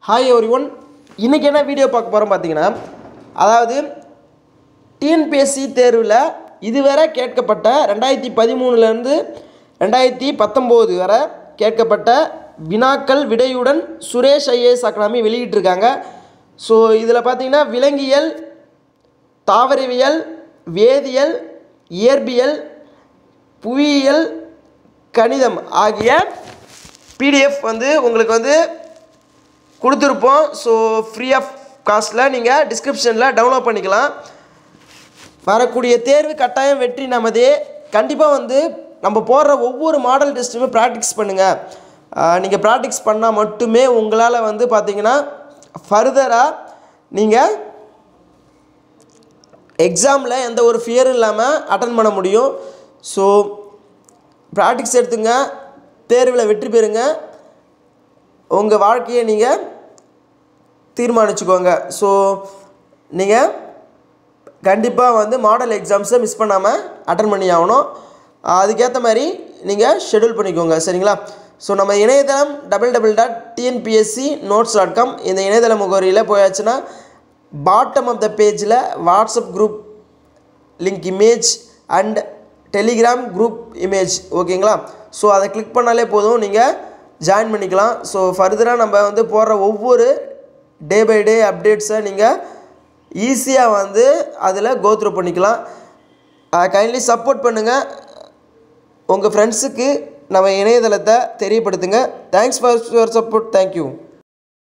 hi every one இன்றைக்கி என்ன video பார்க்க போகிறோம் பார்த்தீங்கன்னா அதாவது டிஎன்பிஎஸ்சி தேர்வில் இதுவரை கேட்கப்பட்ட ரெண்டாயிரத்தி பதிமூணுலேருந்து ரெண்டாயிரத்தி பத்தொம்போது வரை கேட்கப்பட்ட வினாக்கள் விடையுடன் சுரேஷ் ஐஏஎஸ் அகாடமி வெளியிட்டிருக்காங்க ஸோ இதில் பார்த்தீங்கன்னா விலங்கியல் தாவரவியல் வேதியியல் இயற்பியல் புவியியல் கணிதம் ஆகிய பிடிஎஃப் வந்து உங்களுக்கு வந்து கொடுத்துருப்போம் ஸோ ஃப்ரீ ஆஃப் காஸ்ட்டில் நீங்கள் டிஸ்கிரிப்ஷனில் டவுன்லோட் பண்ணிக்கலாம் வரக்கூடிய தேர்வு கட்டாயம் வெற்றி நமதே கண்டிப்பாக வந்து நம்ம போடுற ஒவ்வொரு மாடல் டெஸ்ட்டுமே ப்ராக்டிஸ் பண்ணுங்கள் நீங்கள் ப்ராக்டிஸ் பண்ணால் மட்டுமே உங்களால் வந்து பார்த்தீங்கன்னா ஃபர்தராக நீங்கள் எக்ஸாமில் எந்த ஒரு ஃபியரும் இல்லாமல் அட்டன் பண்ண முடியும் ஸோ ப்ராக்டிஸ் எடுத்துங்க தேர்வில் வெற்றி பெறுங்க உங்கள் வாழ்க்கையை நீங்கள் தீர்மானிச்சுக்கோங்க ஸோ நீங்கள் கண்டிப்பாக வந்து மாடல் எக்ஸாம்ஸை மிஸ் பண்ணாமல் அட்டன் பண்ணி ஆகணும் அதுக்கேற்ற மாதிரி நீங்கள் ஷெடியூல் பண்ணிக்கோங்க சரிங்களா ஸோ நம்ம இணையதளம் double double dot TNPSC notes dot com இந்த இணையதள முகவரியில் போயாச்சுன்னா பாட்டம் ஆஃப் த பேஜில் WhatsApp group link image and Telegram group image ஓகேங்களா ஸோ அதை கிளிக் பண்ணாலே போதும் நீங்கள் ஜாயின் பண்ணிக்கலாம் ஸோ ஃபர்தராக நம்ம வந்து போடுற ஒவ்வொரு டே பை டே அப்டேட்ஸை நீங்கள் ஈஸியாக வந்து அதில் கோத்ரூ பண்ணிக்கலாம் கைண்ட்லி சப்போர்ட் பண்ணுங்கள் உங்கள் ஃப்ரெண்ட்ஸுக்கு நம்ம இணையதளத்தை தெரியப்படுத்துங்க thanks for your support thank you